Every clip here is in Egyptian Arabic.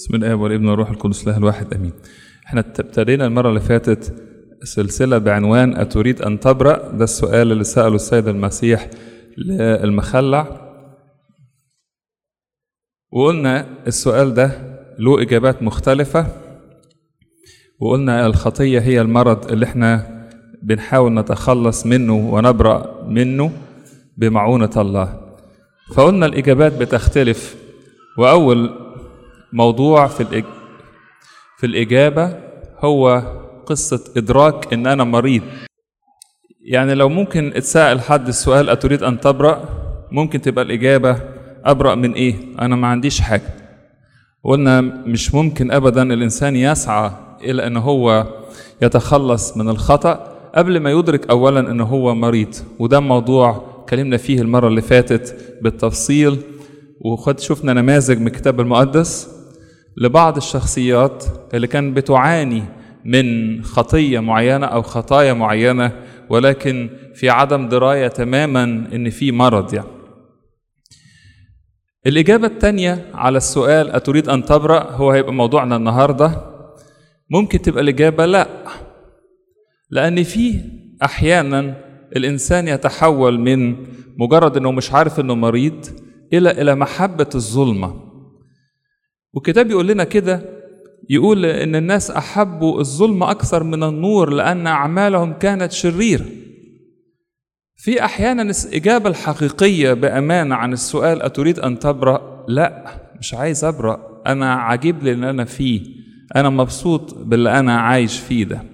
بسم الله والابن والروح القدس له الواحد امين احنا ابتدينا المره اللي فاتت سلسله بعنوان اتريد ان تبرأ ده السؤال اللي ساله السيد المسيح للمخلع وقلنا السؤال ده له اجابات مختلفه وقلنا الخطيه هي المرض اللي احنا بنحاول نتخلص منه ونبرأ منه بمعونه الله فقلنا الاجابات بتختلف واول موضوع في الإج... في الإجابة هو قصة إدراك إن أنا مريض يعني لو ممكن اتسأل حد السؤال أتريد أن تبرأ ممكن تبقى الإجابة أبرأ من إيه أنا ما عنديش حاجة قلنا مش ممكن أبدا الإنسان يسعى إلى أن هو يتخلص من الخطأ قبل ما يدرك أولا أن هو مريض وده موضوع اتكلمنا فيه المرة اللي فاتت بالتفصيل وخد شفنا نماذج من الكتاب المقدس لبعض الشخصيات اللي كان بتعاني من خطيه معينه او خطايا معينه ولكن في عدم درايه تماما ان في مرض يعني. الاجابه الثانيه على السؤال اتريد ان تبرا هو هيبقى موضوعنا النهارده ممكن تبقى الاجابه لا لان في احيانا الانسان يتحول من مجرد انه مش عارف انه مريض الى الى محبه الظلمه والكتاب يقول لنا كده يقول ان الناس احبوا الظلم اكثر من النور لان اعمالهم كانت شريره في احيانا الاجابه الحقيقيه بامانه عن السؤال اتريد ان تبرا لا مش عايز ابرا انا عاجب لي اللي انا فيه انا مبسوط باللي انا عايش فيه ده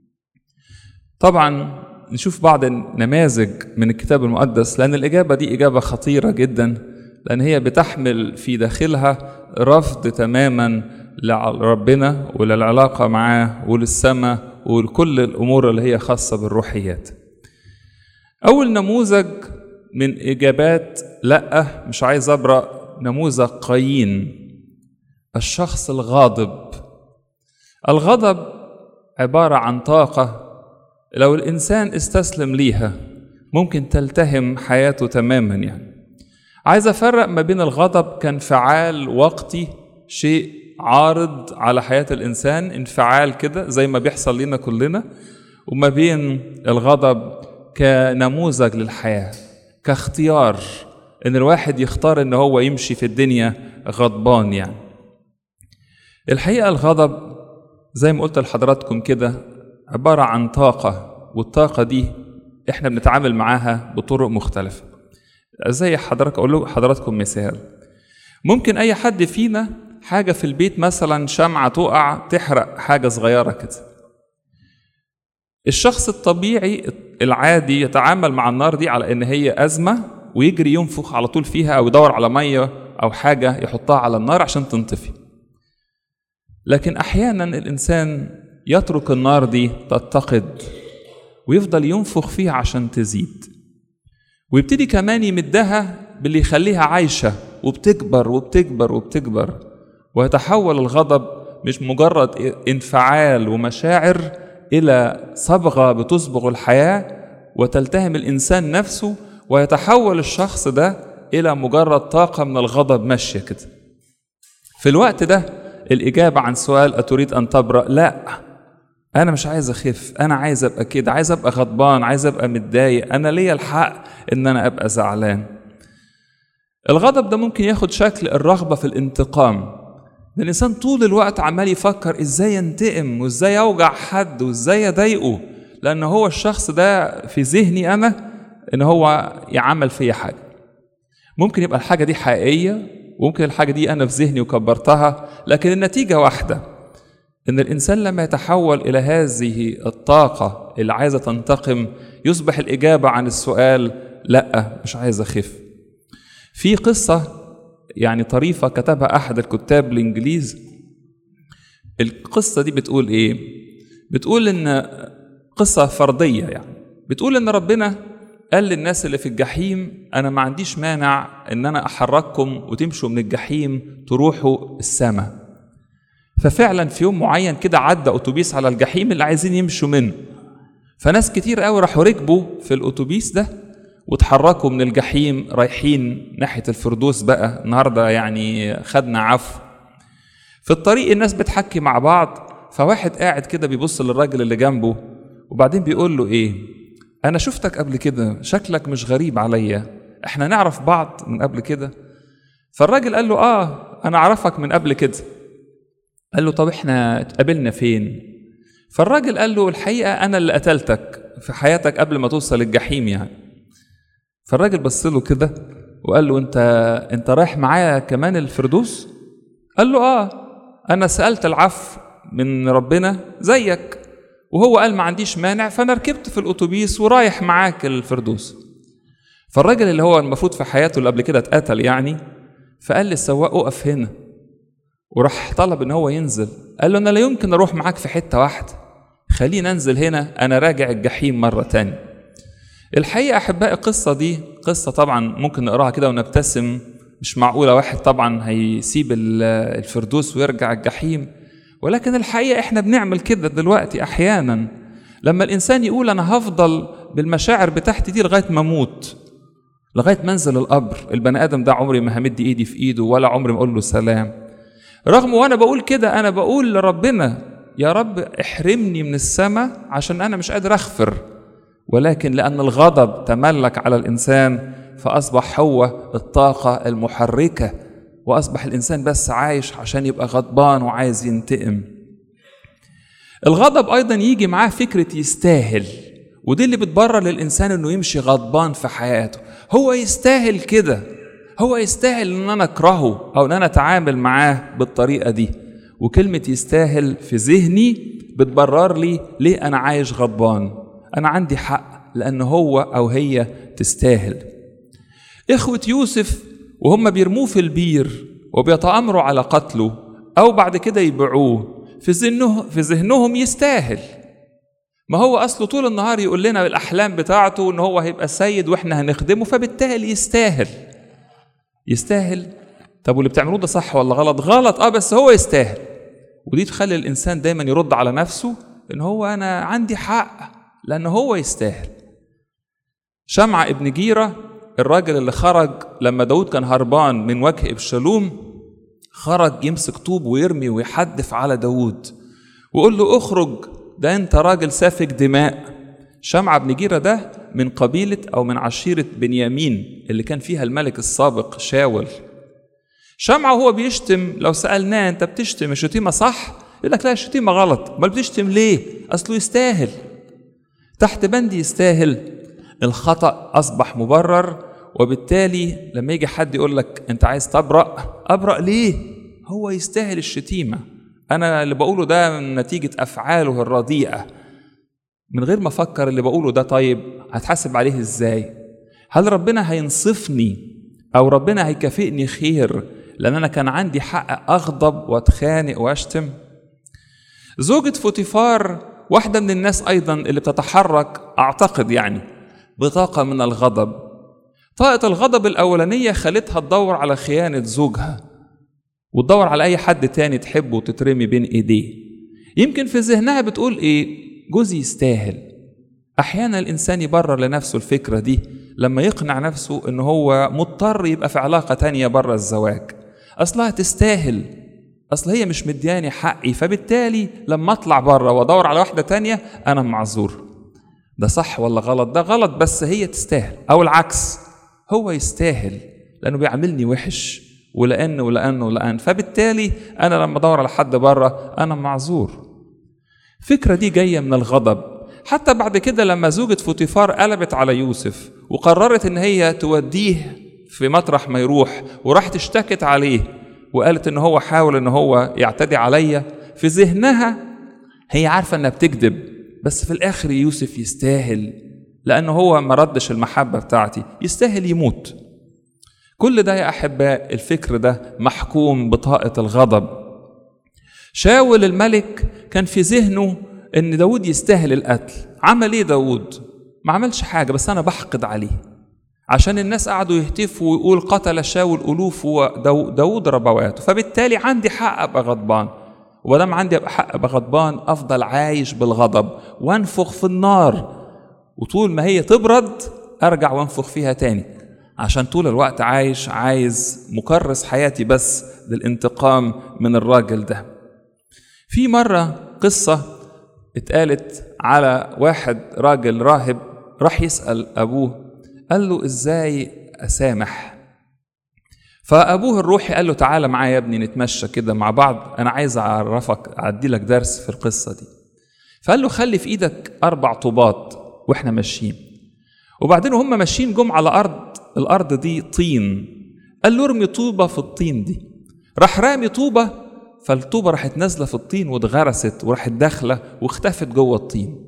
طبعا نشوف بعض النماذج من الكتاب المقدس لان الاجابه دي اجابه خطيره جدا لان هي بتحمل في داخلها رفض تماما لربنا وللعلاقه معاه وللسماء ولكل الامور اللي هي خاصه بالروحيات اول نموذج من اجابات لا مش عايز ابرا نموذج قايين الشخص الغاضب الغضب عباره عن طاقه لو الانسان استسلم ليها ممكن تلتهم حياته تماما يعني عايز افرق ما بين الغضب كانفعال وقتي شيء عارض على حياه الانسان انفعال كده زي ما بيحصل لنا كلنا وما بين الغضب كنموذج للحياه كاختيار ان الواحد يختار ان هو يمشي في الدنيا غضبان يعني الحقيقه الغضب زي ما قلت لحضراتكم كده عباره عن طاقه والطاقه دي احنا بنتعامل معاها بطرق مختلفه زي حضرتك اقول له حضراتكم مثال ممكن اي حد فينا حاجه في البيت مثلا شمعه تقع تحرق حاجه صغيره كده الشخص الطبيعي العادي يتعامل مع النار دي على ان هي ازمه ويجري ينفخ على طول فيها او يدور على ميه او حاجه يحطها على النار عشان تنطفي لكن احيانا الانسان يترك النار دي تتقد ويفضل ينفخ فيها عشان تزيد ويبتدي كمان يمدها باللي يخليها عايشة وبتكبر وبتكبر وبتكبر ويتحول الغضب مش مجرد انفعال ومشاعر إلى صبغة بتصبغ الحياة وتلتهم الإنسان نفسه ويتحول الشخص ده إلى مجرد طاقة من الغضب ماشية كده في الوقت ده الإجابة عن سؤال أتريد أن تبرأ لا انا مش عايز اخف انا عايز ابقى كده عايز ابقى غضبان عايز ابقى متضايق انا ليا الحق ان انا ابقى زعلان الغضب ده ممكن ياخد شكل الرغبه في الانتقام الانسان طول الوقت عمال يفكر ازاي ينتقم وازاي اوجع حد وازاي اضايقه لان هو الشخص ده في ذهني انا ان هو يعمل فيا حاجه ممكن يبقى الحاجه دي حقيقيه وممكن الحاجه دي انا في ذهني وكبرتها لكن النتيجه واحده ان الانسان لما يتحول الى هذه الطاقه اللي عايزه تنتقم يصبح الاجابه عن السؤال لا مش عايز اخف في قصه يعني طريفه كتبها احد الكتاب الانجليز القصه دي بتقول ايه بتقول ان قصه فرديه يعني بتقول ان ربنا قال للناس اللي في الجحيم انا ما عنديش مانع ان انا احرككم وتمشوا من الجحيم تروحوا السماء ففعلا في يوم معين كده عدى اتوبيس على الجحيم اللي عايزين يمشوا منه فناس كتير قوي راحوا ركبوا في الاتوبيس ده وتحركوا من الجحيم رايحين ناحيه الفردوس بقى النهارده يعني خدنا عفو في الطريق الناس بتحكي مع بعض فواحد قاعد كده بيبص للراجل اللي جنبه وبعدين بيقول له ايه انا شفتك قبل كده شكلك مش غريب عليا احنا نعرف بعض من قبل كده فالراجل قال له اه انا اعرفك من قبل كده قال له طب احنا اتقابلنا فين فالراجل قال له الحقيقه انا اللي قتلتك في حياتك قبل ما توصل الجحيم يعني فالراجل بص له كده وقال له انت انت رايح معايا كمان الفردوس قال له اه انا سالت العفو من ربنا زيك وهو قال ما عنديش مانع فانا ركبت في الاتوبيس ورايح معاك الفردوس فالراجل اللي هو المفروض في حياته اللي قبل كده اتقتل يعني فقال للسواق اقف هنا وراح طلب ان هو ينزل قال له انا لا يمكن اروح معاك في حته واحده خلينا انزل هنا انا راجع الجحيم مره تانية الحقيقه احبائي القصه دي قصه طبعا ممكن نقراها كده ونبتسم مش معقوله واحد طبعا هيسيب الفردوس ويرجع الجحيم ولكن الحقيقه احنا بنعمل كده دلوقتي احيانا لما الانسان يقول انا هفضل بالمشاعر بتاعتي دي لغايه ما اموت لغايه ما انزل القبر البني ادم ده عمري ما همد ايدي في ايده ولا عمري ما اقول له سلام رغم وانا بقول كده انا بقول لربنا يا رب احرمني من السماء عشان انا مش قادر اغفر ولكن لان الغضب تملك على الانسان فاصبح هو الطاقه المحركه واصبح الانسان بس عايش عشان يبقى غضبان وعايز ينتقم الغضب ايضا يجي معاه فكره يستاهل ودي اللي بتبرر للانسان انه يمشي غضبان في حياته هو يستاهل كده هو يستاهل ان انا اكرهه او ان انا اتعامل معاه بالطريقه دي وكلمه يستاهل في ذهني بتبرر لي ليه انا عايش غضبان انا عندي حق لان هو او هي تستاهل اخوه يوسف وهم بيرموه في البير وبيتامروا على قتله او بعد كده يبيعوه في ذهنه في ذهنهم يستاهل ما هو اصله طول النهار يقول لنا بالاحلام بتاعته ان هو هيبقى سيد واحنا هنخدمه فبالتالي يستاهل يستاهل طب واللي بتعملوه ده صح ولا غلط غلط اه بس هو يستاهل ودي تخلي الانسان دايما يرد على نفسه ان هو انا عندي حق لان هو يستاهل شمع ابن جيره الراجل اللي خرج لما داود كان هربان من وجه ابشالوم خرج يمسك طوب ويرمي ويحدف على داود ويقول له اخرج ده انت راجل سافك دماء شمع بن جيرة ده من قبيلة أو من عشيرة بنيامين اللي كان فيها الملك السابق شاول شمع وهو بيشتم لو سألناه أنت بتشتم الشتيمة صح؟ يقول لك لا الشتيمة غلط أمال بتشتم ليه؟ أصله يستاهل تحت بند يستاهل الخطأ أصبح مبرر وبالتالي لما يجي حد يقول لك أنت عايز تبرأ أبرأ ليه؟ هو يستاهل الشتيمة أنا اللي بقوله ده من نتيجة أفعاله الرديئة من غير ما افكر اللي بقوله ده طيب هتحاسب عليه ازاي هل ربنا هينصفني او ربنا هيكافئني خير لان انا كان عندي حق اغضب واتخانق واشتم زوجة فوتيفار واحدة من الناس أيضا اللي بتتحرك أعتقد يعني بطاقة من الغضب طاقة الغضب الأولانية خلتها تدور على خيانة زوجها وتدور على أي حد تاني تحبه وتترمي بين إيديه يمكن في ذهنها بتقول إيه جوزي يستاهل احيانا الانسان يبرر لنفسه الفكره دي لما يقنع نفسه ان هو مضطر يبقى في علاقه تانية بره الزواج اصلها تستاهل اصل هي مش مدياني حقي فبالتالي لما اطلع بره وادور على واحده تانية انا معذور ده صح ولا غلط ده غلط بس هي تستاهل او العكس هو يستاهل لانه بيعاملني وحش ولان ولان ولان فبالتالي انا لما ادور على حد بره انا معذور الفكرة دي جاية من الغضب حتى بعد كده لما زوجة فوتيفار قلبت على يوسف وقررت ان هي توديه في مطرح ما يروح وراحت اشتكت عليه وقالت ان هو حاول ان هو يعتدي عليا في ذهنها هي عارفة انها بتكذب بس في الاخر يوسف يستاهل لانه هو ما ردش المحبة بتاعتي يستاهل يموت كل ده يا احباء الفكر ده محكوم بطاقة الغضب شاول الملك كان في ذهنه ان داود يستاهل القتل عمل ايه داود ما عملش حاجه بس انا بحقد عليه عشان الناس قعدوا يهتفوا ويقول قتل شاول الوف وداود ربواته فبالتالي عندي حق ابقى غضبان ودام عندي ابقى حق ابقى غضبان افضل عايش بالغضب وانفخ في النار وطول ما هي تبرد ارجع وانفخ فيها تاني عشان طول الوقت عايش عايز مكرس حياتي بس للانتقام من الراجل ده في مرة قصة اتقالت على واحد راجل راهب راح يسأل أبوه قال له إزاي أسامح فأبوه الروحي قال له تعالى معايا يا ابني نتمشى كده مع بعض أنا عايز أعرفك أعدي لك درس في القصة دي فقال له خلي في إيدك أربع طوبات وإحنا ماشيين وبعدين وهم ماشيين جم على أرض الأرض دي طين قال له ارمي طوبة في الطين دي راح رامي طوبة فالطوبة راحت نازلة في الطين واتغرست وراحت داخلة واختفت جوه الطين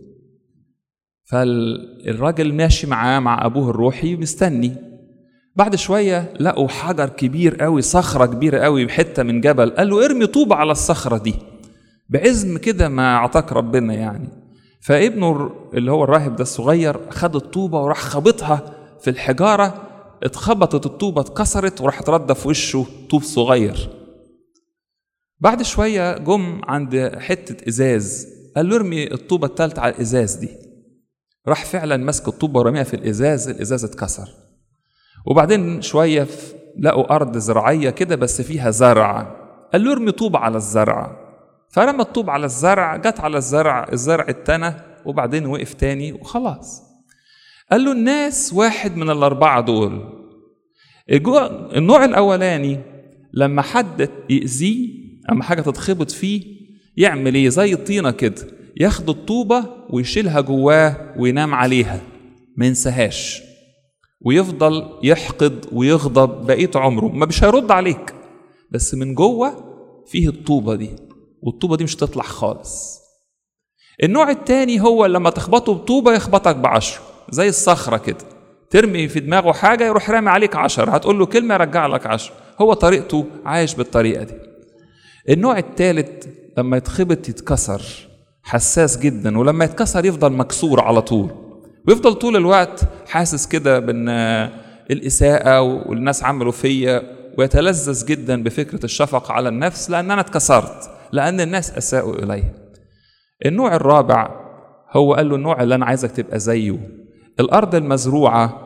فالراجل ماشي معاه مع أبوه الروحي مستني بعد شوية لقوا حجر كبير قوي صخرة كبيرة قوي بحتة من جبل قال له ارمي طوبة على الصخرة دي بعزم كده ما أعطاك ربنا يعني فابنه اللي هو الراهب ده الصغير خد الطوبة وراح خبطها في الحجارة اتخبطت الطوبة اتكسرت وراحت ردة في وشه طوب صغير بعد شوية جم عند حتة إزاز قال له ارمي الطوبة التالتة على الإزاز دي راح فعلا مسك الطوبة ورميها في الإزاز الإزاز اتكسر وبعدين شوية لقوا أرض زراعية كده بس فيها زرع قال له ارمي طوبة على الزرع فرمى الطوب على الزرع جت على الزرع الزرع اتنى وبعدين وقف تاني وخلاص قال له الناس واحد من الأربعة دول النوع الأولاني لما حد يأذيه أما حاجة تتخبط فيه يعمل إيه زي الطينة كده ياخد الطوبة ويشيلها جواه وينام عليها ما ينساهاش ويفضل يحقد ويغضب بقية عمره ما مش هيرد عليك بس من جوه فيه الطوبة دي والطوبة دي مش تطلع خالص النوع التاني هو لما تخبطه بطوبة يخبطك بعشرة زي الصخرة كده ترمي في دماغه حاجة يروح رامي عليك عشر هتقول له كلمة يرجع لك عشر هو طريقته عايش بالطريقة دي النوع التالت لما يتخبط يتكسر حساس جدا ولما يتكسر يفضل مكسور على طول ويفضل طول الوقت حاسس كده بان الإساءة والناس عملوا فيا ويتلذذ جدا بفكرة الشفقة على النفس لأن أنا اتكسرت لأن الناس أساءوا إلي النوع الرابع هو قال له النوع اللي أنا عايزك تبقى زيه الأرض المزروعة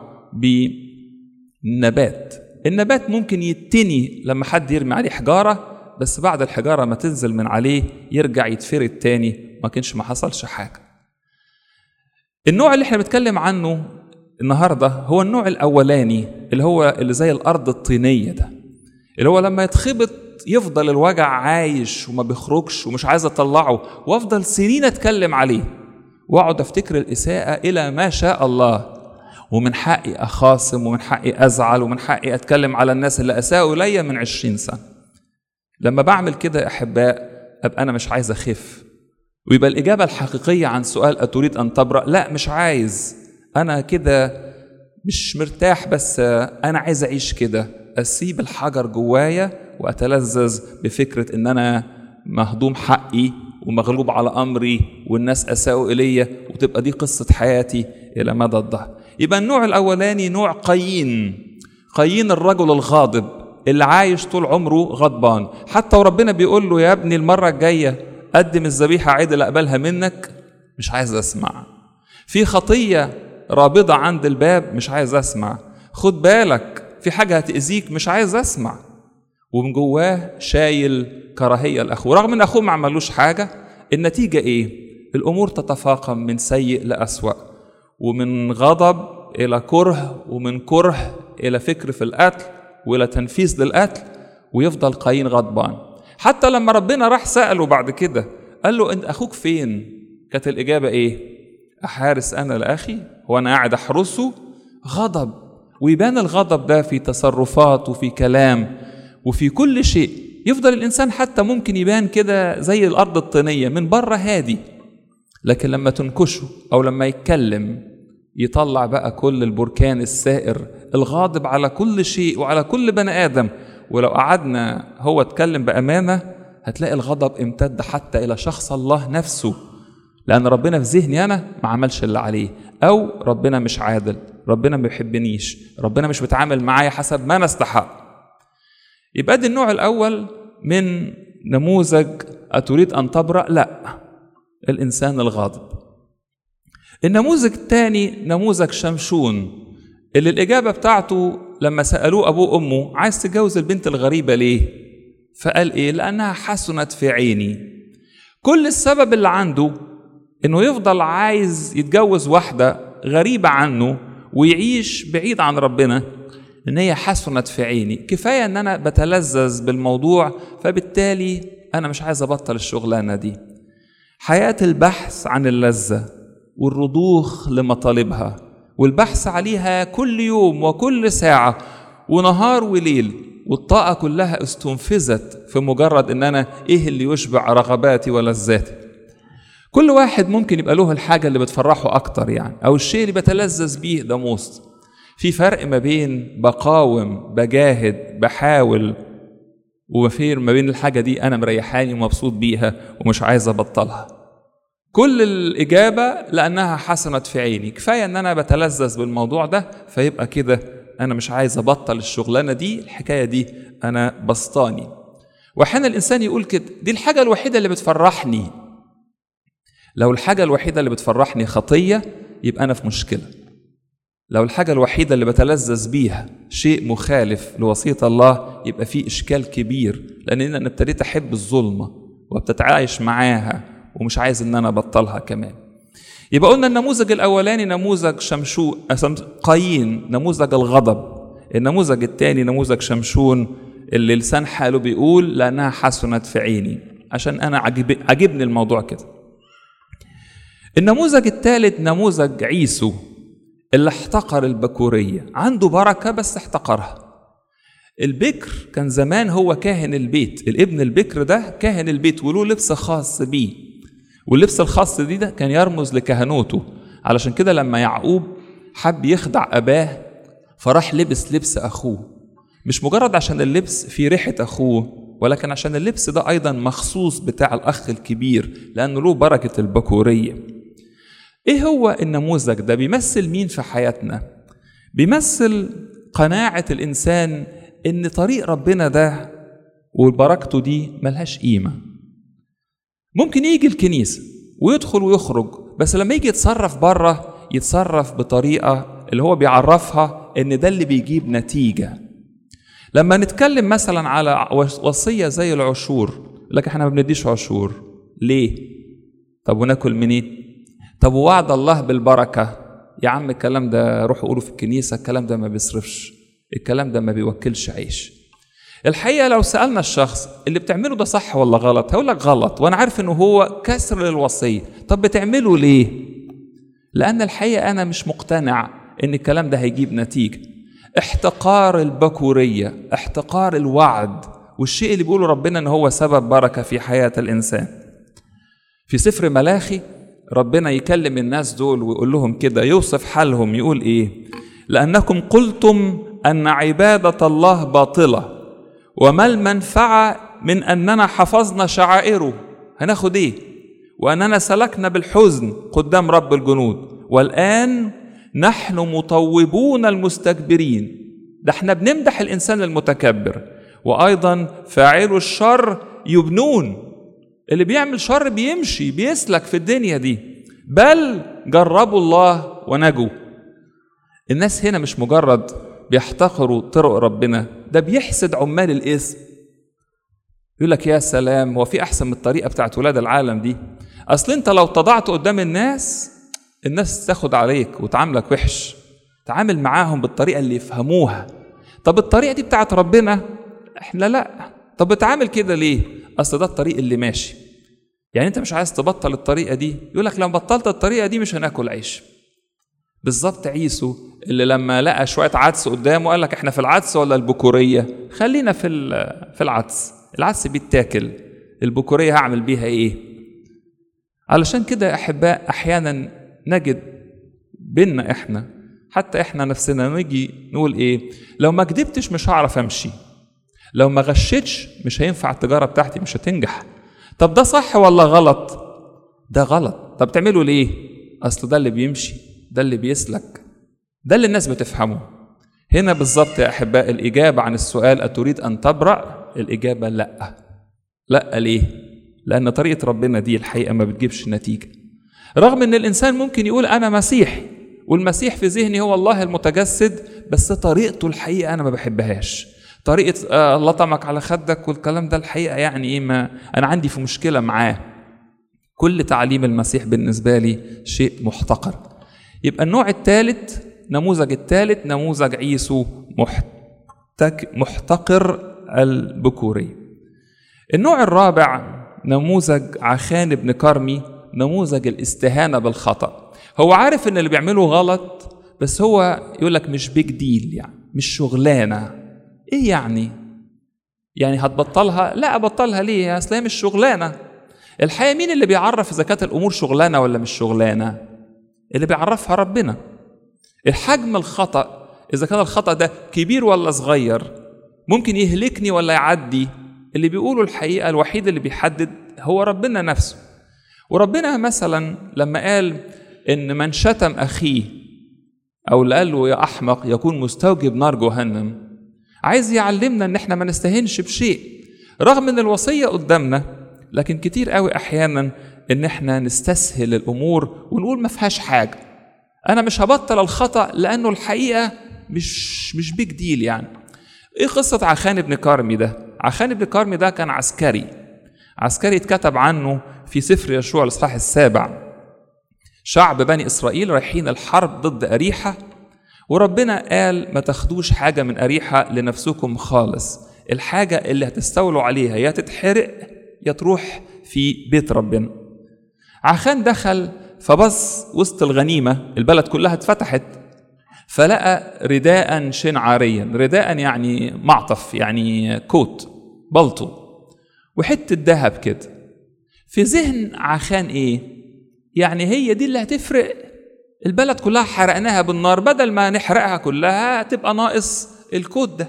بنبات النبات ممكن يتني لما حد يرمي عليه حجارة بس بعد الحجارة ما تنزل من عليه يرجع يتفرد تاني ما كانش ما حصلش حاجة النوع اللي احنا بنتكلم عنه النهاردة هو النوع الأولاني اللي هو اللي زي الأرض الطينية ده اللي هو لما يتخبط يفضل الوجع عايش وما بيخرجش ومش عايز اطلعه وافضل سنين اتكلم عليه واقعد افتكر الاساءه الى ما شاء الله ومن حقي اخاصم ومن حقي ازعل ومن حقي اتكلم على الناس اللي اساءوا الي من عشرين سنه لما بعمل كده يا احباء ابقى انا مش عايز اخف ويبقى الاجابه الحقيقيه عن سؤال اتريد ان تبرا لا مش عايز انا كده مش مرتاح بس انا عايز اعيش كده اسيب الحجر جوايا واتلذذ بفكره ان انا مهضوم حقي ومغلوب على امري والناس اساءوا الي وتبقى دي قصه حياتي الى مدى الدهر يبقى النوع الاولاني نوع قايين قايين الرجل الغاضب اللي عايش طول عمره غضبان حتى وربنا بيقول له يا ابني المره الجايه قدم الذبيحه عدل اقبلها منك مش عايز اسمع في خطيه رابضه عند الباب مش عايز اسمع خد بالك في حاجه هتاذيك مش عايز اسمع ومن جواه شايل كراهيه لاخوه رغم ان اخوه ما عملوش حاجه النتيجه ايه الامور تتفاقم من سيء لاسوا ومن غضب الى كره ومن كره الى فكر في القتل والى تنفيذ للقتل ويفضل قايين غضبان حتى لما ربنا راح ساله بعد كده قال له انت اخوك فين كانت الاجابه ايه احارس انا لاخي هو انا قاعد احرسه غضب ويبان الغضب ده في تصرفات وفي كلام وفي كل شيء يفضل الانسان حتى ممكن يبان كده زي الارض الطينيه من بره هادي لكن لما تنكشه او لما يتكلم يطلع بقى كل البركان السائر الغاضب على كل شيء وعلى كل بني ادم ولو قعدنا هو اتكلم بامانه هتلاقي الغضب امتد حتى الى شخص الله نفسه لان ربنا في ذهني انا ما عملش اللي عليه او ربنا مش عادل ربنا ما بيحبنيش ربنا مش بيتعامل معايا حسب ما انا استحق يبقى دي النوع الأول من نموذج أتريد أن تبرأ؟ لا الإنسان الغاضب النموذج الثاني نموذج شمشون اللي الإجابة بتاعته لما سألوه أبوه وأمه عايز تتجوز البنت الغريبة ليه؟ فقال إيه؟ لأنها حسنت في عيني كل السبب اللي عنده إنه يفضل عايز يتجوز واحدة غريبة عنه ويعيش بعيد عن ربنا إن هي حسنت في عيني كفاية إن أنا بتلذذ بالموضوع فبالتالي أنا مش عايز أبطل الشغلانة دي حياة البحث عن اللذة والرضوخ لمطالبها والبحث عليها كل يوم وكل ساعة ونهار وليل والطاقة كلها استنفذت في مجرد ان انا ايه اللي يشبع رغباتي ولذاتي كل واحد ممكن يبقى له الحاجة اللي بتفرحه أكتر يعني أو الشيء اللي بتلذذ بيه ده موست في فرق ما بين بقاوم بجاهد بحاول وفير ما بين الحاجة دي أنا مريحاني ومبسوط بيها ومش عايز أبطلها كل الإجابة لأنها حسنت في عيني كفاية أن أنا بتلذذ بالموضوع ده فيبقى كده أنا مش عايز أبطل الشغلانة دي الحكاية دي أنا بسطاني وأحيانا الإنسان يقول كده دي الحاجة الوحيدة اللي بتفرحني لو الحاجة الوحيدة اللي بتفرحني خطية يبقى أنا في مشكلة لو الحاجة الوحيدة اللي بتلذذ بيها شيء مخالف لوصية الله يبقى في إشكال كبير لأن أنا ابتديت أحب الظلمة وبتتعايش معاها ومش عايز إن أنا أبطلها كمان يبقى قلنا النموذج الأولاني نموذج شمشو قايين نموذج الغضب النموذج الثاني نموذج شمشون اللي لسان حاله بيقول لأنها حسنت في عيني عشان أنا عجب عجبني الموضوع كده النموذج الثالث نموذج عيسو اللي احتقر البكورية عنده بركة بس احتقرها البكر كان زمان هو كاهن البيت الابن البكر ده كاهن البيت وله لبس خاص بيه واللبس الخاص دي ده كان يرمز لكهنوته علشان كده لما يعقوب حب يخدع أباه فراح لبس لبس أخوه مش مجرد عشان اللبس في ريحة أخوه ولكن عشان اللبس ده أيضا مخصوص بتاع الأخ الكبير لأنه له بركة البكورية ايه هو النموذج ده بيمثل مين في حياتنا بيمثل قناعة الإنسان إن طريق ربنا ده وبركته دي ملهاش قيمة ممكن يجي الكنيسة ويدخل ويخرج بس لما يجي يتصرف بره يتصرف بطريقة اللي هو بيعرفها إن ده اللي بيجيب نتيجة لما نتكلم مثلا على وصية زي العشور لكن احنا ما بنديش عشور ليه؟ طب وناكل منين؟ طب ووعد الله بالبركة يا عم الكلام ده روحوا قولوا في الكنيسة الكلام ده ما بيصرفش الكلام ده ما بيوكلش عيش الحقيقة لو سألنا الشخص اللي بتعمله ده صح ولا غلط هقول لك غلط وأنا عارف إنه هو كسر للوصية طب بتعمله ليه؟ لأن الحقيقة أنا مش مقتنع إن الكلام ده هيجيب نتيجة احتقار البكورية احتقار الوعد والشيء اللي بيقوله ربنا إن هو سبب بركة في حياة الإنسان في سفر ملاخي ربنا يكلم الناس دول ويقول لهم كده يوصف حالهم يقول ايه لانكم قلتم ان عباده الله باطله وما المنفعه من اننا حفظنا شعائره هناخد ايه واننا سلكنا بالحزن قدام رب الجنود والان نحن مطوبون المستكبرين ده احنا بنمدح الانسان المتكبر وايضا فاعلو الشر يبنون اللي بيعمل شر بيمشي بيسلك في الدنيا دي بل جربوا الله ونجوا الناس هنا مش مجرد بيحتقروا طرق ربنا ده بيحسد عمال الاسم يقول لك يا سلام هو في احسن من الطريقه بتاعت ولاد العالم دي اصل انت لو تضعت قدام الناس الناس تاخد عليك وتعاملك وحش تعامل معاهم بالطريقه اللي يفهموها طب الطريقه دي بتاعت ربنا احنا لا طب بتعامل كده ليه اصل ده الطريق اللي ماشي يعني انت مش عايز تبطل الطريقه دي يقول لك لو بطلت الطريقه دي مش هناكل عيش بالظبط عيسو اللي لما لقى شويه عدس قدامه قال لك احنا في العدس ولا البكوريه خلينا في في العدس العدس بيتاكل البكوريه هعمل بيها ايه علشان كده يا احباء احيانا نجد بينا احنا حتى احنا نفسنا نيجي نقول ايه لو ما كدبتش مش هعرف امشي لو ما غشتش مش هينفع التجارة بتاعتي مش هتنجح طب ده صح ولا غلط ده غلط طب تعمله ليه اصل ده اللي بيمشي ده اللي بيسلك ده اللي الناس بتفهمه هنا بالظبط يا احباء الاجابه عن السؤال اتريد ان تبرأ الاجابه لا لا ليه لان طريقه ربنا دي الحقيقه ما بتجيبش نتيجه رغم ان الانسان ممكن يقول انا مسيحي والمسيح في ذهني هو الله المتجسد بس طريقته الحقيقه انا ما بحبهاش طريقه آه الله طمك على خدك والكلام ده الحقيقه يعني ايه ما انا عندي في مشكله معاه كل تعليم المسيح بالنسبه لي شيء محتقر يبقى النوع الثالث نموذج الثالث نموذج عيسو محتك محتقر البكوري النوع الرابع نموذج عخان بن كرمي نموذج الاستهانة بالخطأ هو عارف ان اللي بيعمله غلط بس هو يقول لك مش بيج ديل يعني مش شغلانة ايه يعني يعني هتبطلها لا ابطلها ليه اصل هي مش شغلانة الحقيقة مين اللي بيعرف اذا كانت الامور شغلانة ولا مش شغلانة اللي بيعرفها ربنا الحجم الخطأ اذا كان الخطأ ده كبير ولا صغير ممكن يهلكني ولا يعدي اللي بيقولوا الحقيقة الوحيد اللي بيحدد هو ربنا نفسه وربنا مثلا لما قال ان من شتم اخيه او اللي قال له يا احمق يكون مستوجب نار جهنم عايز يعلمنا ان احنا ما نستهينش بشيء رغم ان الوصيه قدامنا لكن كتير قوي احيانا ان احنا نستسهل الامور ونقول ما فيهاش حاجه انا مش هبطل الخطا لانه الحقيقه مش مش بيج ديل يعني ايه قصه عخان بن كارمي ده عخان بن كارمي ده كان عسكري عسكري اتكتب عنه في سفر يشوع الاصحاح السابع شعب بني اسرائيل رايحين الحرب ضد اريحه وربنا قال ما تاخدوش حاجه من اريحه لنفسكم خالص الحاجه اللي هتستولوا عليها يا تتحرق يا تروح في بيت ربنا عخان دخل فبص وسط الغنيمه البلد كلها اتفتحت فلقى رداء شنعاريا رداء يعني معطف يعني كوت بلطو وحته ذهب كده في ذهن عخان ايه يعني هي دي اللي هتفرق البلد كلها حرقناها بالنار بدل ما نحرقها كلها تبقى ناقص الكود ده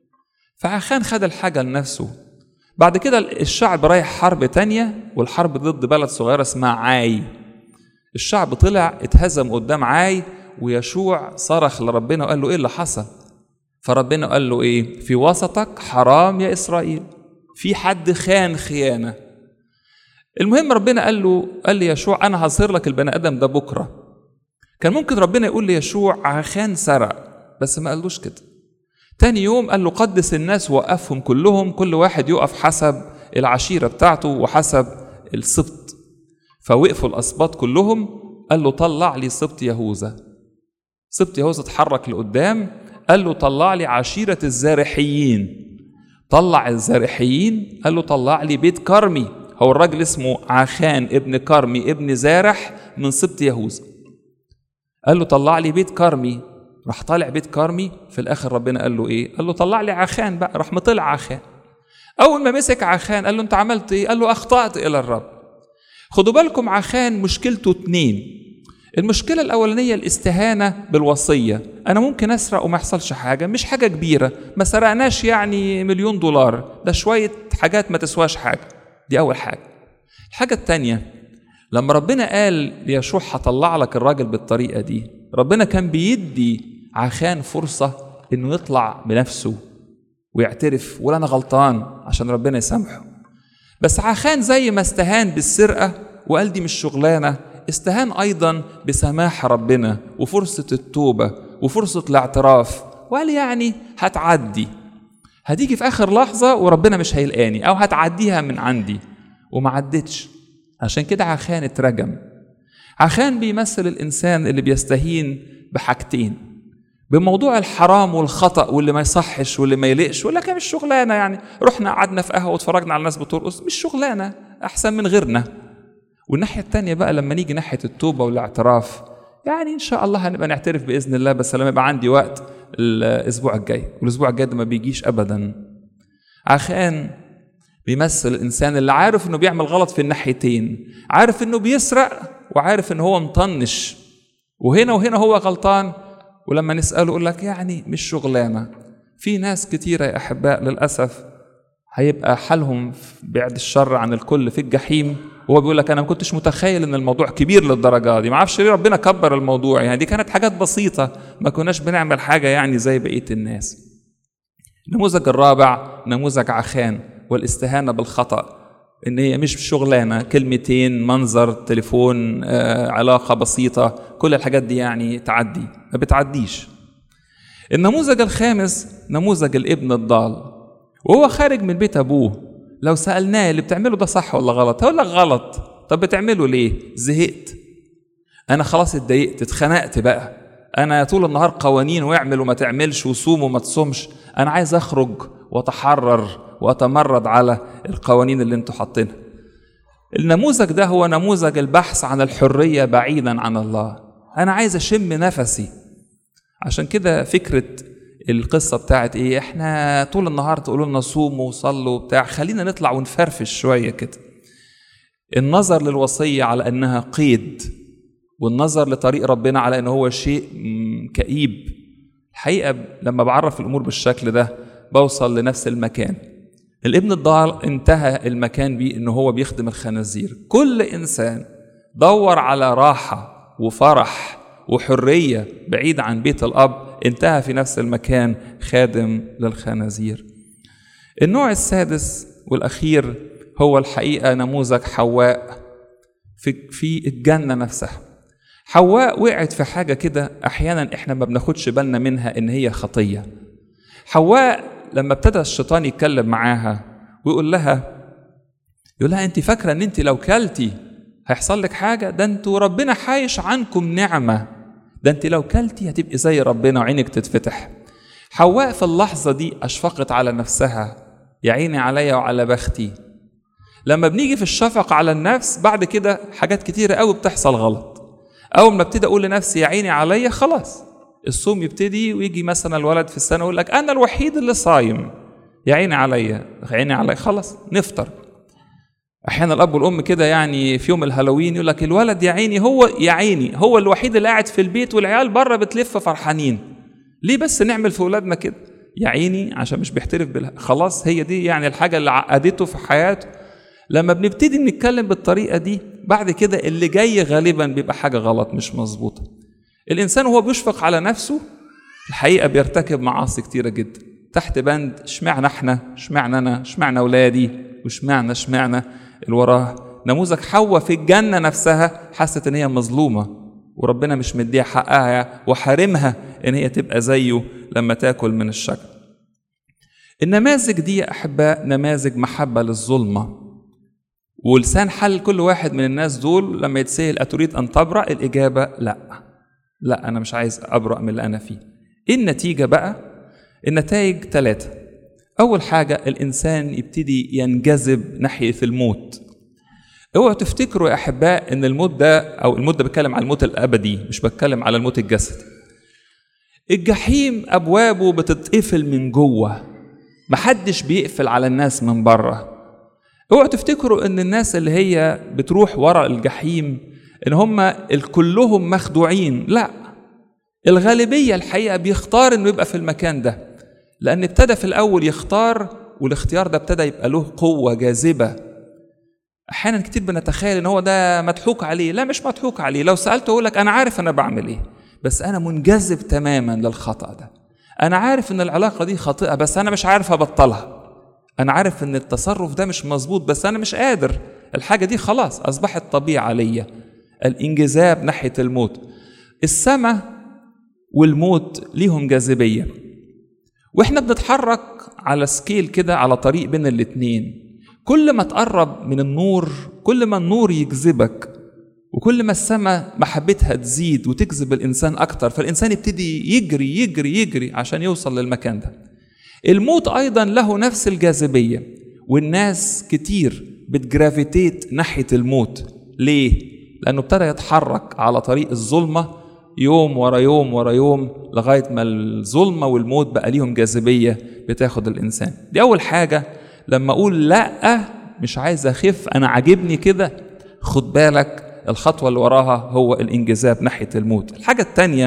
فعخان خد الحاجة لنفسه بعد كده الشعب رايح حرب تانية والحرب ضد بلد صغيرة اسمها عاي الشعب طلع اتهزم قدام عاي ويشوع صرخ لربنا وقال له ايه اللي حصل فربنا قال له ايه في وسطك حرام يا اسرائيل في حد خان خيانه المهم ربنا قال له قال لي يشوع انا هصير لك البني ادم ده بكره كان ممكن ربنا يقول لي يشوع عخان سرق بس ما قالوش كده تاني يوم قال له قدس الناس وقفهم كلهم كل واحد يقف حسب العشيره بتاعته وحسب السبط فوقفوا الاسباط كلهم قال له طلع لي سبط يهوذا سبط يهوذا اتحرك لقدام قال له طلع لي عشيره الزارحيين طلع الزارحيين قال له طلع لي بيت كرمي هو الراجل اسمه عخان ابن كرمي ابن زارح من سبط يهوذا قال له طلع لي بيت كرمي راح طالع بيت كرمي في الاخر ربنا قال له ايه قال له طلع لي عخان بقى راح مطلع عخان اول ما مسك عخان قال له انت عملت ايه قال له اخطات الى الرب خدوا بالكم عخان مشكلته اتنين المشكلة الأولانية الاستهانة بالوصية أنا ممكن أسرق وما يحصلش حاجة مش حاجة كبيرة ما سرقناش يعني مليون دولار ده شوية حاجات ما تسواش حاجة دي أول حاجة الحاجة التانية لما ربنا قال ليشوع هطلع لك الراجل بالطريقة دي ربنا كان بيدي عخان فرصة إنه يطلع بنفسه ويعترف ولا أنا غلطان عشان ربنا يسامحه بس عخان زي ما استهان بالسرقة وقال دي مش شغلانة استهان أيضا بسماح ربنا وفرصة التوبة وفرصة الاعتراف وقال يعني هتعدي هتيجي في آخر لحظة وربنا مش هيلقاني أو هتعديها من عندي وما عدتش عشان كده عخان اترجم عخان بيمثل الإنسان اللي بيستهين بحاجتين بموضوع الحرام والخطأ واللي ما يصحش واللي ما يليقش ولا كان مش شغلانة يعني رحنا قعدنا في قهوة واتفرجنا على ناس بترقص مش شغلانة أحسن من غيرنا والناحية التانية بقى لما نيجي ناحية التوبة والاعتراف يعني إن شاء الله هنبقى نعترف بإذن الله بس لما يبقى عندي وقت الأسبوع الجاي والأسبوع الجاي ده ما بيجيش أبدا عخان بيمثل الإنسان اللي عارف إنه بيعمل غلط في الناحيتين عارف إنه بيسرق وعارف إن هو مطنش وهنا وهنا هو غلطان ولما نسأله يقول لك يعني مش شغلانة في ناس كتيرة يا أحباء للأسف هيبقى حالهم بعد الشر عن الكل في الجحيم وهو بيقول لك انا ما كنتش متخيل ان الموضوع كبير للدرجه دي ما اعرفش ليه ربنا كبر الموضوع يعني دي كانت حاجات بسيطه ما كناش بنعمل حاجه يعني زي بقيه الناس النموذج الرابع نموذج عخان والاستهانه بالخطا ان هي مش شغلانه كلمتين منظر تليفون آه، علاقه بسيطه كل الحاجات دي يعني تعدي ما بتعديش النموذج الخامس نموذج الابن الضال وهو خارج من بيت ابوه لو سالناه اللي بتعمله ده صح ولا غلط هيقول لك غلط طب بتعمله ليه زهقت انا خلاص اتضايقت اتخنقت بقى انا طول النهار قوانين واعمل وما تعملش وصوم وما تصومش انا عايز اخرج واتحرر واتمرد على القوانين اللي انتوا حاطينها النموذج ده هو نموذج البحث عن الحريه بعيدا عن الله انا عايز اشم نفسي عشان كده فكره القصه بتاعت ايه احنا طول النهار تقولوا لنا صوموا وصلوا وبتاع خلينا نطلع ونفرفش شويه كده النظر للوصيه على انها قيد والنظر لطريق ربنا على انه هو شيء كئيب الحقيقه لما بعرف الامور بالشكل ده بوصل لنفس المكان الابن الضال انتهى المكان بيه ان هو بيخدم الخنازير كل انسان دور على راحه وفرح وحريه بعيد عن بيت الاب انتهى في نفس المكان خادم للخنازير النوع السادس والاخير هو الحقيقه نموذج حواء في في الجنه نفسها حواء وقعت في حاجه كده احيانا احنا ما بناخدش بالنا منها ان هي خطيه حواء لما ابتدى الشيطان يتكلم معاها ويقول لها يقول لها انت فاكره ان انت لو كلتي هيحصل لك حاجه ده انتوا ربنا حايش عنكم نعمه ده انت لو كلتي هتبقي زي ربنا وعينك تتفتح حواء في اللحظه دي اشفقت على نفسها يا عيني عليا وعلى بختي لما بنيجي في الشفقة على النفس بعد كده حاجات كتيرة قوي بتحصل غلط أول ما ابتدي أقول لنفسي يا عيني عليا خلاص الصوم يبتدي ويجي مثلا الولد في السنة يقول لك أنا الوحيد اللي صايم يا عيني عليا يا عيني عليا خلاص نفطر احيانا الاب والام كده يعني في يوم الهالوين يقول لك الولد يا عيني هو يا عيني هو الوحيد اللي قاعد في البيت والعيال بره بتلف فرحانين ليه بس نعمل في اولادنا كده يا عيني عشان مش بيحترف بالها خلاص هي دي يعني الحاجه اللي عقدته في حياته لما بنبتدي نتكلم بالطريقه دي بعد كده اللي جاي غالبا بيبقى حاجه غلط مش مظبوطه الانسان وهو بيشفق على نفسه الحقيقه بيرتكب معاصي كتيره جدا تحت بند اشمعنى احنا اشمعنى انا اشمعنى اولادي واشمعنى اشمعنى اللي وراه نموذج حواء في الجنه نفسها حست ان هي مظلومه وربنا مش مديها حقها وحارمها ان هي تبقى زيه لما تاكل من الشجر النماذج دي يا احباء نماذج محبه للظلمه ولسان حل كل واحد من الناس دول لما يتسأل أتريد أن تبرأ الإجابة لا لا أنا مش عايز أبرأ من اللي أنا فيه إيه النتيجة بقى النتائج ثلاثة أول حاجة الإنسان يبتدي ينجذب ناحية الموت اوعوا تفتكروا يا أحباء إن الموت ده أو الموت ده بتكلم على الموت الأبدي مش بتكلم على الموت الجسدي الجحيم أبوابه بتتقفل من جوه محدش بيقفل على الناس من بره اوعوا تفتكروا ان الناس اللي هي بتروح ورا الجحيم ان هم كلهم مخدوعين لا الغالبية الحقيقة بيختار انه يبقى في المكان ده لان ابتدى في الاول يختار والاختيار ده ابتدى يبقى له قوة جاذبة احيانا كتير بنتخيل ان هو ده مضحوك عليه لا مش مضحوك عليه لو سألته يقول لك انا عارف انا بعمل ايه بس انا منجذب تماما للخطأ ده انا عارف ان العلاقة دي خاطئة بس انا مش عارف ابطلها انا عارف ان التصرف ده مش مظبوط بس انا مش قادر الحاجه دي خلاص اصبحت طبيعه ليا الانجذاب ناحيه الموت السماء والموت ليهم جاذبيه واحنا بنتحرك على سكيل كده على طريق بين الاتنين كل ما تقرب من النور كل ما النور يجذبك وكل ما السماء محبتها تزيد وتجذب الانسان اكتر فالانسان يبتدي يجري يجري يجري عشان يوصل للمكان ده الموت ايضا له نفس الجاذبيه والناس كتير بتجرافيتيت ناحيه الموت ليه لانه ابتدى يتحرك على طريق الظلمه يوم ورا يوم ورا يوم لغايه ما الظلمه والموت بقى ليهم جاذبيه بتاخد الانسان دي اول حاجه لما اقول لا مش عايز اخف انا عاجبني كده خد بالك الخطوه اللي وراها هو الانجذاب ناحيه الموت الحاجه الثانيه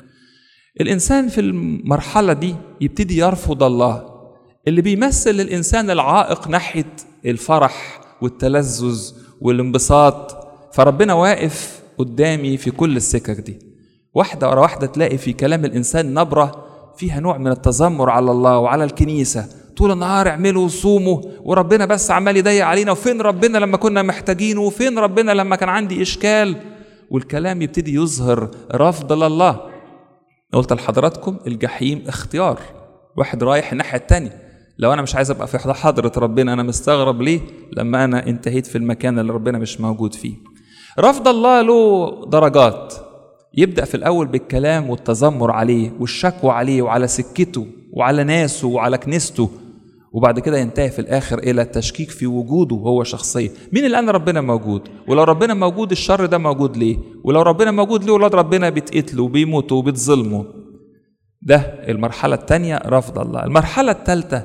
الإنسان في المرحلة دي يبتدي يرفض الله اللي بيمثل الإنسان العائق ناحية الفرح والتلذذ والانبساط فربنا واقف قدامي في كل السكك دي واحدة ورا واحدة تلاقي في كلام الإنسان نبرة فيها نوع من التذمر على الله وعلى الكنيسة طول النهار اعملوا وصوموا وربنا بس عمال يضيق علينا وفين ربنا لما كنا محتاجينه وفين ربنا لما كان عندي إشكال والكلام يبتدي يظهر رفض لله قلت لحضراتكم الجحيم اختيار واحد رايح الناحية التانية لو أنا مش عايز أبقى في حضرة ربنا أنا مستغرب ليه لما أنا انتهيت في المكان اللي ربنا مش موجود فيه رفض الله له درجات يبدأ في الأول بالكلام والتذمر عليه والشكوى عليه وعلى سكته وعلى ناسه وعلى كنيسته وبعد كده ينتهي في الآخر إلى التشكيك في وجوده هو شخصيا مين اللي قال ربنا موجود ولو ربنا موجود الشر ده موجود ليه ولو ربنا موجود ليه ولاد ربنا بيتقتلوا وبيموتوا وبيتظلموا ده المرحلة الثانية رفض الله المرحلة الثالثة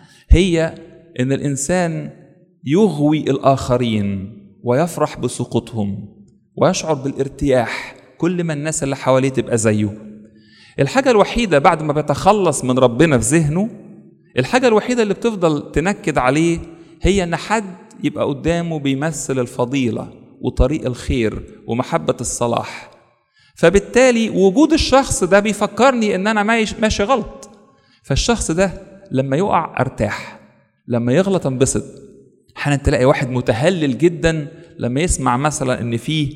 هي ان الانسان يغوي الاخرين ويفرح بسقوطهم ويشعر بالارتياح كل ما الناس اللي حواليه تبقى زيه الحاجة الوحيدة بعد ما بيتخلص من ربنا في ذهنه الحاجة الوحيدة اللي بتفضل تنكد عليه هي ان حد يبقى قدامه بيمثل الفضيلة وطريق الخير ومحبة الصلاح فبالتالي وجود الشخص ده بيفكرني ان انا ماشي غلط فالشخص ده لما يقع ارتاح لما يغلط انبسط احيانا تلاقي واحد متهلل جدا لما يسمع مثلا ان في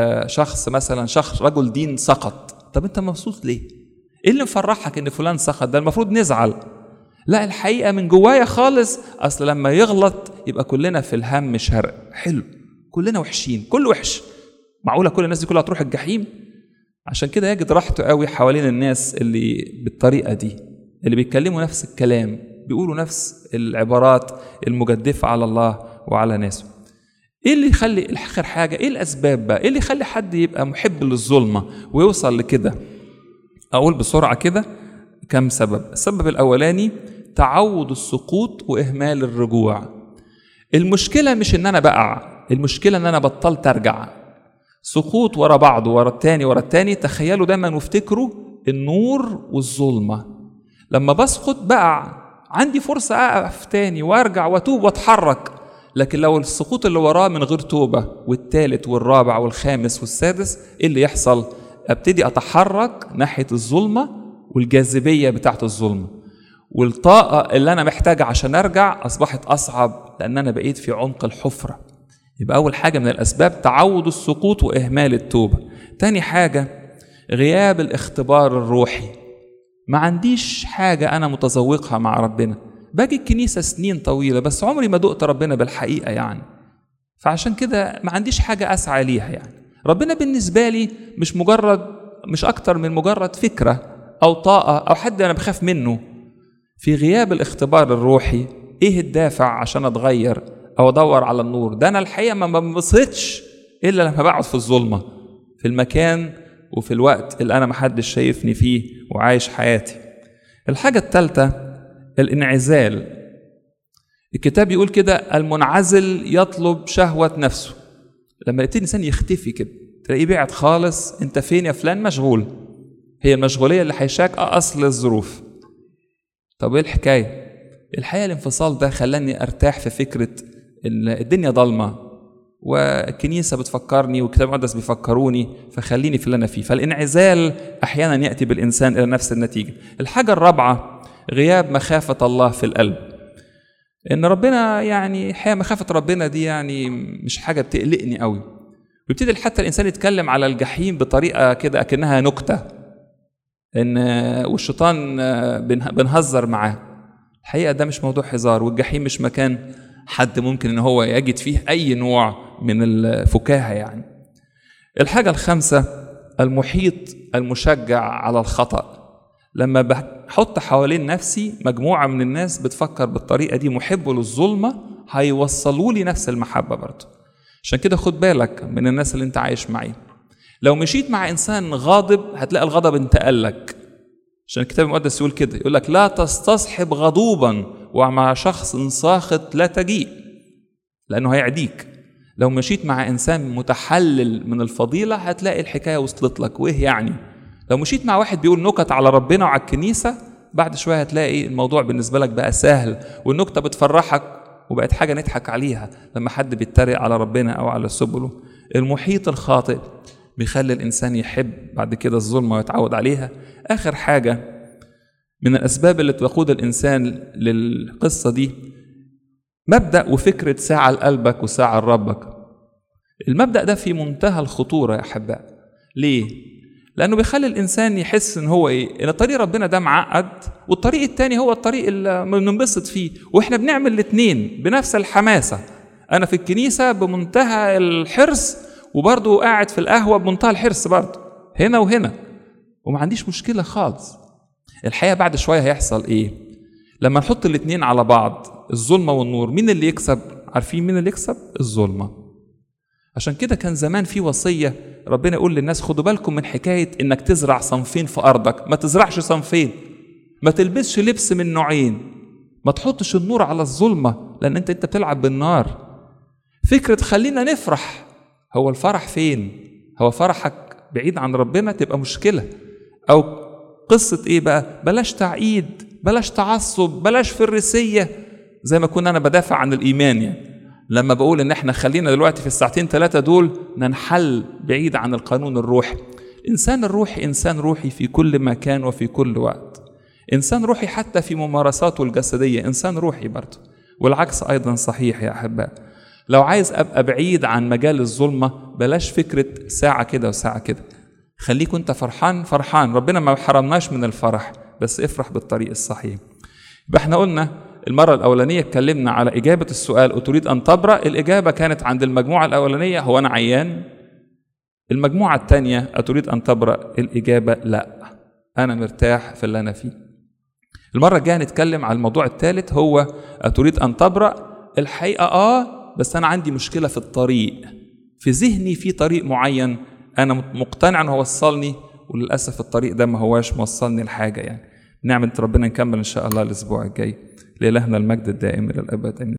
شخص مثلا شخص رجل دين سقط طب انت مبسوط ليه ايه اللي مفرحك ان فلان سقط ده المفروض نزعل لا الحقيقه من جوايا خالص اصل لما يغلط يبقى كلنا في الهم شرق حلو كلنا وحشين كل وحش معقوله كل الناس دي كلها تروح الجحيم عشان كده يجد راحته قوي حوالين الناس اللي بالطريقه دي اللي بيتكلموا نفس الكلام بيقولوا نفس العبارات المجدفة على الله وعلى ناسه ايه اللي يخلي اخر حاجه ايه الاسباب بقى ايه اللي يخلي حد يبقى محب للظلمه ويوصل لكده اقول بسرعه كده كم سبب السبب الاولاني تعود السقوط واهمال الرجوع المشكله مش ان انا بقع المشكله ان انا بطلت ارجع سقوط ورا بعض ورا التاني ورا التاني تخيلوا دايما وافتكروا النور والظلمه لما بسقط بقع عندي فرصة أقف تاني وأرجع وأتوب وأتحرك لكن لو السقوط اللي وراه من غير توبة والتالت والرابع والخامس والسادس إيه اللي يحصل؟ أبتدي أتحرك ناحية الظلمة والجاذبية بتاعت الظلمة والطاقة اللي أنا محتاجها عشان أرجع أصبحت أصعب لأن أنا بقيت في عمق الحفرة يبقى أول حاجة من الأسباب تعود السقوط وإهمال التوبة تاني حاجة غياب الاختبار الروحي ما عنديش حاجة أنا متذوقها مع ربنا باجي الكنيسة سنين طويلة بس عمري ما دقت ربنا بالحقيقة يعني فعشان كده ما عنديش حاجة أسعى ليها يعني ربنا بالنسبة لي مش مجرد مش أكتر من مجرد فكرة أو طاقة أو حد أنا بخاف منه في غياب الاختبار الروحي إيه الدافع عشان أتغير أو أدور على النور ده أنا الحقيقة ما بنبسطش إلا لما بقعد في الظلمة في المكان وفي الوقت اللي أنا محدش شايفني فيه وعايش حياتي الحاجة الثالثة الانعزال الكتاب يقول كده المنعزل يطلب شهوة نفسه لما يبتدي الإنسان يختفي كده تلاقيه بعد خالص أنت فين يا فلان مشغول هي المشغولية اللي هيشاك أصل الظروف طب إيه الحكاية؟ الحقيقة الانفصال ده خلاني أرتاح في فكرة إن الدنيا ضلمة والكنيسة بتفكرني والكتاب المقدس بيفكروني فخليني في اللي أنا فيه فالانعزال أحيانا يأتي بالإنسان إلى نفس النتيجة الحاجة الرابعة غياب مخافة الله في القلب إن ربنا يعني حقيقة مخافة ربنا دي يعني مش حاجة بتقلقني قوي ويبتدي حتى الإنسان يتكلم على الجحيم بطريقة كده أكنها نكتة إن والشيطان بنهزر معاه الحقيقة ده مش موضوع هزار والجحيم مش مكان حد ممكن ان هو يجد فيه اي نوع من الفكاهه يعني الحاجه الخامسه المحيط المشجع على الخطا لما بحط حوالين نفسي مجموعه من الناس بتفكر بالطريقه دي محبوا للظلمه هيوصلوا لي نفس المحبه برضه عشان كده خد بالك من الناس اللي انت عايش معاهم لو مشيت مع انسان غاضب هتلاقي الغضب انتقل لك عشان الكتاب المقدس يقول كده يقول لك لا تستصحب غضوبا ومع شخص ساخط لا تجيء لانه هيعديك لو مشيت مع انسان متحلل من الفضيله هتلاقي الحكايه وصلت لك وايه يعني لو مشيت مع واحد بيقول نكت على ربنا وعلى الكنيسه بعد شويه هتلاقي الموضوع بالنسبه لك بقى سهل والنكته بتفرحك وبقت حاجه نضحك عليها لما حد بيتريق على ربنا او على سبله المحيط الخاطئ بيخلي الانسان يحب بعد كده الظلمه ويتعود عليها اخر حاجه من الاسباب اللي تقود الانسان للقصه دي مبدا وفكره ساعه لقلبك وساعه لربك المبدا ده في منتهى الخطوره يا احباء ليه لانه بيخلي الانسان يحس ان هو ايه ان طريق ربنا ده معقد والطريق التاني هو الطريق اللي بننبسط فيه واحنا بنعمل الاثنين بنفس الحماسه انا في الكنيسه بمنتهى الحرص وبرضه قاعد في القهوه بمنتهى الحرص برضه هنا وهنا وما عنديش مشكله خالص الحقيقه بعد شويه هيحصل ايه لما نحط الاثنين على بعض الظلمه والنور مين اللي يكسب عارفين مين اللي يكسب الظلمه عشان كده كان زمان في وصيه ربنا يقول للناس خدوا بالكم من حكايه انك تزرع صنفين في ارضك ما تزرعش صنفين ما تلبسش لبس من نوعين ما تحطش النور على الظلمه لان انت انت بتلعب بالنار فكره خلينا نفرح هو الفرح فين هو فرحك بعيد عن ربنا تبقى مشكله او قصه ايه بقى بلاش تعقيد بلاش تعصب بلاش فريسيه زي ما كنا انا بدافع عن الايمان يعني لما بقول ان احنا خلينا دلوقتي في الساعتين ثلاثه دول ننحل بعيد عن القانون الروحي الانسان الروحي انسان روحي في كل مكان وفي كل وقت انسان روحي حتى في ممارساته الجسديه انسان روحي برضه والعكس ايضا صحيح يا احباء لو عايز ابقى بعيد عن مجال الظلمه بلاش فكره ساعه كده وساعه كده خليك انت فرحان فرحان ربنا ما حرمناش من الفرح بس افرح بالطريق الصحيح يبقى احنا قلنا المرة الأولانية اتكلمنا على إجابة السؤال أتريد أن تبرأ الإجابة كانت عند المجموعة الأولانية هو أنا عيان المجموعة الثانية أتريد أن تبرأ الإجابة لا أنا مرتاح في اللي أنا فيه المرة الجاية هنتكلم على الموضوع الثالث هو أتريد أن تبرأ الحقيقة آه بس أنا عندي مشكلة في الطريق في ذهني في طريق معين أنا مقتنع أنه وصلني وللأسف الطريق ده ما هواش موصلني لحاجة يعني نعمة ربنا نكمل إن شاء الله الأسبوع الجاي لإلهنا المجد الدائم إلى الأبد آمين